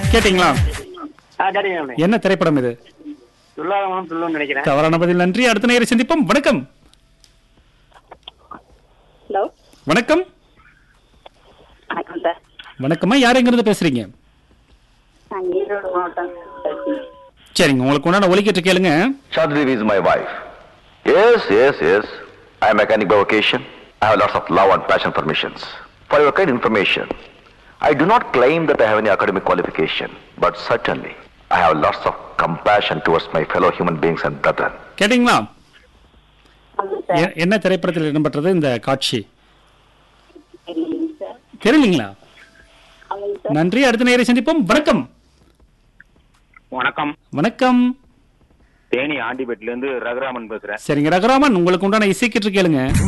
கேட்டீங்களா ஆ சரிங்க என்ன திரைப்படம் இது துல்லாதவனும் துள்ளுன்னு நினைக்கிறேன் தவறான பதில் நன்றி அடுத்த நேரம் சந்திப்போம் வணக்கம் ஹலோ வணக்கம் வணக்கம் சார் வணக்கம்மா யார் எங்கிருந்து பேசுறீங்க நான் ஈரோடு மாவட்டம் பேசுறேன். சரிங்க உங்களுக்கு உண்டான ஒலிக்கிட்டு கேளுங்க Chandrivi is my wife. Yes, yes, yes. I am a mechanic by vocation. I have lots of love and passion for missions. For your kind information, I do not claim that I have any academic qualification, but certainly I have lots of compassion towards my fellow human beings and brethren. கேட்டீங்களா ஆமாம் sir எ- என்ன திரைப்படத்தில் இடம்பெற்றது இந்த காட்சி தெரியலைங்க sir தெரியலீங்களா ஆமாங்க sir நன்றி அடுத்த நேரம் சந்திப்போம் வணக்கம் வணக்கம் வணக்கம் தேனி ஆண்டிபேட்டில இருந்து ரகுராமன் பேசுறேன் சரிங்க ரகுராமன் உங்களுக்கு உண்டான இசைக்கிட்டு கேளுங்க